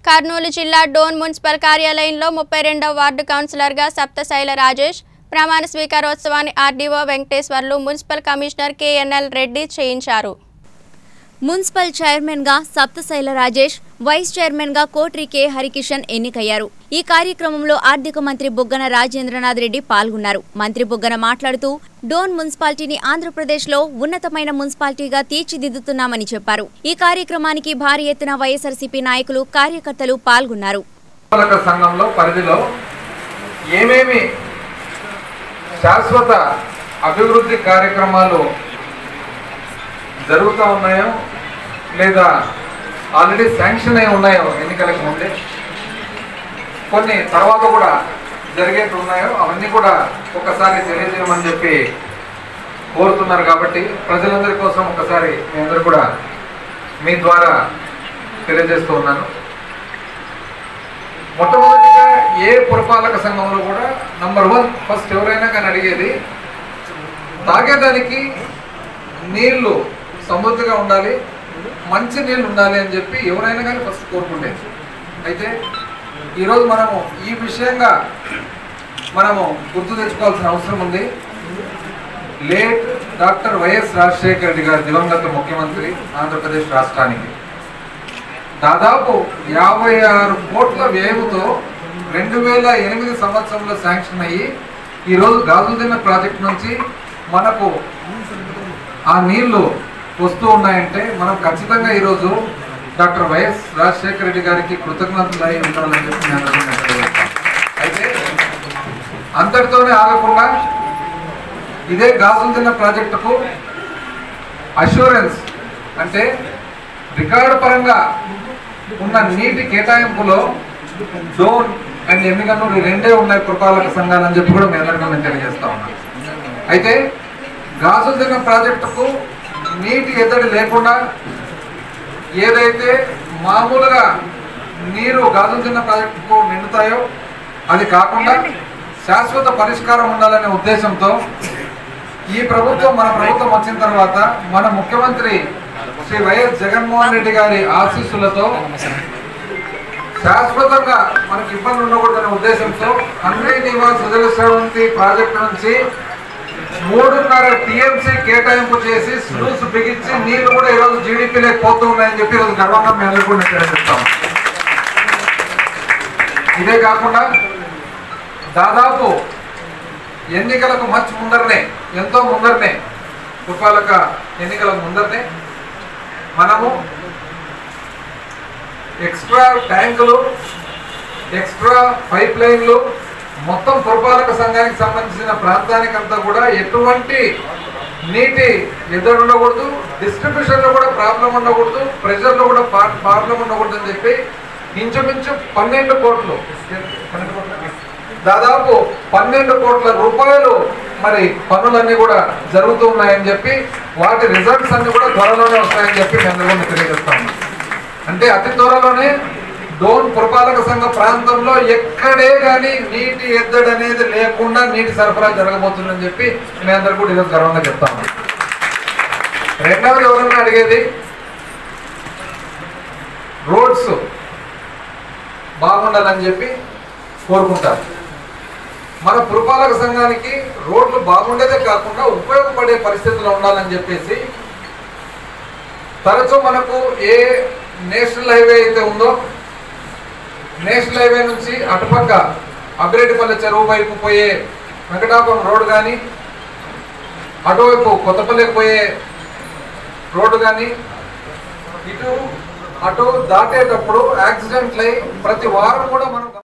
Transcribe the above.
కర్నూలు జిల్లా డోన్ మున్సిపల్ కార్యాలయంలో ముప్పై రెండవ వార్డు కౌన్సిలర్గా సప్తశైల రాజేష్ ప్రమాణ స్వీకారోత్సవాన్ని RDO Venkateswarlu municipal commissioner KNL Reddy చేయించారు మున్సిపల్ చైర్మన్ గా సప్తశైల రాజేష్ వైస్ చైర్మన్ గా కోట్రి కె హరికిషన్ ఎన్నికయ్యారు ఈ కార్యక్రమంలో ఆర్థిక మంత్రి బుగ్గన రాజేంద్రనాథ్ రెడ్డి పాల్గొన్నారు మంత్రి బుగ్గన మాట్లాడుతూ డోన్ మున్సిపాలిటీని ఆంధ్రప్రదేశ్లో ఉన్నతమైన మున్సిపాలిటీగా తీర్చిదిద్దుతున్నామని చెప్పారు ఈ కార్యక్రమానికి భారీ ఎత్తున వైఎస్ఆర్సీపీ నాయకులు కార్యకర్తలు పాల్గొన్నారు పాలక సంఘంలో పరిధిలో ఏమేమి శాశ్వత అభివృద్ధి కార్యక్రమాలు జరుగుతూ ఉన్నాయో లేదా ఆల్రెడీ శాంక్షన్ అయి ఉన్నాయో ఎన్నికలకు ముందే కొన్ని తర్వాత కూడా జరిగేవి ఉన్నాయో అవన్నీ కూడా ఒకసారి తెలియజేయమని చెప్పి కోరుతున్నారు కాబట్టి ప్రజలందరి కోసం ఒకసారి మీ అందరూ కూడా మీ ద్వారా తెలియజేస్తూ ఉన్నాను మొట్టమొదటిగా ఏ పురపాలక సంఘంలో కూడా నంబర్ వన్ ఫస్ట్ ఎవరైనా కానీ అడిగేది తాగేదానికి నీళ్లు సమృద్ధిగా ఉండాలి మంచి నీళ్ళు ఉండాలి అని చెప్పి ఎవరైనా కానీ ఫస్ట్ కోరుకుండేది అయితే ఈరోజు మనము ఈ విషయంగా మనము గుర్తు తెచ్చుకోవాల్సిన అవసరం ఉంది late doctor YS Rajasekhara Reddy గారు దివంగత ముఖ్యమంత్రి ఆంధ్రప్రదేశ్ రాష్ట్రానికి దాదాపు యాభై ఆరు కోట్ల వ్యయంతో రెండు వేల ఎనిమిది సంవత్సరంలో శాంక్షన్ అయ్యి ఈరోజు గాజుదిన్న ప్రాజెక్ట్ నుంచి మనకు ఆ నీళ్లు వస్తూ ఉన్నాయంటే మనం ఖచ్చితంగా ఈరోజు డాక్టర్ వైఎస్ రాజశేఖర రెడ్డి గారికి కృతజ్ఞతలు అయి ఉండాలని చెప్పి నేను అనుకుంటున్నాను. అయితే అంతటితోనే ఆగకుండా ఇదే గాజుదిన్న ప్రాజెక్టుకు అష్యూరెన్స్ అంటే రికార్డు పరంగా ఉన్న నీటి కేటాయింపులో డోన్ అండ్ ఎమ్మిగన్నూరు ఈ రెండే ఉన్నాయి పురపాలక సంఘాలు అని చెప్పి కూడా మీ అందరికీ నేను తెలియజేస్తా ఉన్నాను అయితే గాజుదిన్న ప్రాజెక్టుకు నీటి ఎద్దడి లేకుండా ఏదైతే మామూలుగా నీరు గాజుదిన్న ప్రాజెక్టుకు నిండుతాయో అది కాకుండా శాశ్వత పరిష్కారం ఉండాలనే ఉద్దేశంతో ఈ ప్రభుత్వం మన ప్రభుత్వం వచ్చిన తర్వాత మన ముఖ్యమంత్రి శ్రీ వైఎస్ జగన్మోహన్ రెడ్డి గారి ఆశీస్సులతో శాశ్వతంగా మనకి ఇబ్బంది ఉండకూడదనే ఉద్దేశంతో అన్ని నివాస్ సుజలశ్రవంతి ప్రాజెక్టు నుంచి మూడున్నర టీఎంసీ కేటాయింపు చేసి స్లూస్ బిగించి నీళ్లు కూడా ఈరోజు జీడిపీలోకి పోతూ ఉన్నాయని చెప్పి ఈరోజు గర్వంగా మేము అందరూ కూడా తెలియజేస్తాం ఇదే కాకుండా దాదాపు ఎన్నికలకు మధ్య ముందరనే ఎంతో ముందరనే పురపాలక ఎన్నికలకు ముందరనే మనము ఎక్స్ట్రా ట్యాంకులు ఎక్స్ట్రా పైప్ లైన్లు మొత్తం పురపాలక సంఘానికి సంబంధించిన ప్రాంతానికంతా కూడా ఎటువంటి నీటి ఎదురు ఉండకూడదు డిస్ట్రిబ్యూషన్లో కూడా ప్రాబ్లం ఉండకూడదు ప్రెషర్లో కూడా ప్రాబ్లం ఉండకూడదు అని చెప్పి ఇంచుమించు పన్నెండు కోట్లు పన్నెండు కోట్ల? దాదాపు పన్నెండు కోట్ల రూపాయలు మరి పనులన్నీ కూడా జరుగుతూ ఉన్నాయని చెప్పి వాటి రిజల్ట్స్ అన్ని కూడా త్వరలోనే వస్తాయని చెప్పి మేము అందరూ కూడా తెలియజేస్తాము అంటే అతి త్వరలోనే డోన్ పురపాలక సంఘ ప్రాంతంలో ఎక్కడే కానీ నీటి ఎద్దడి అనేది లేకుండా నీటి సరఫరా జరగబోతుందని చెప్పి మేము అందరూ కూడా ఈరోజు గర్వంగా చెప్తాము రెండవది ఎవరన్నా అడిగేది రోడ్స్ బాగుండాలని చెప్పి కోరుకుంటారు మన పురపాలక సంఘానికి రోడ్లు బాగుండేదే కాకుండా ఉపయోగపడే పరిస్థితుల్లో ఉండాలని చెప్పేసి తరచూ మనకు ఏ నేషనల్ హైవే అయితే ఉందో నేషనల్ హైవే నుంచి అటుపక్క అభిరెడ్డిపల్లి చెరువు వైపు పోయే వెంకటాపురం రోడ్డు కానీ అటువైపు కొత్తపల్లికి పోయే రోడ్డు కానీ ఇటు అటు దాటేటప్పుడు యాక్సిడెంట్లు అయి ప్రతి వారం కూడా మనం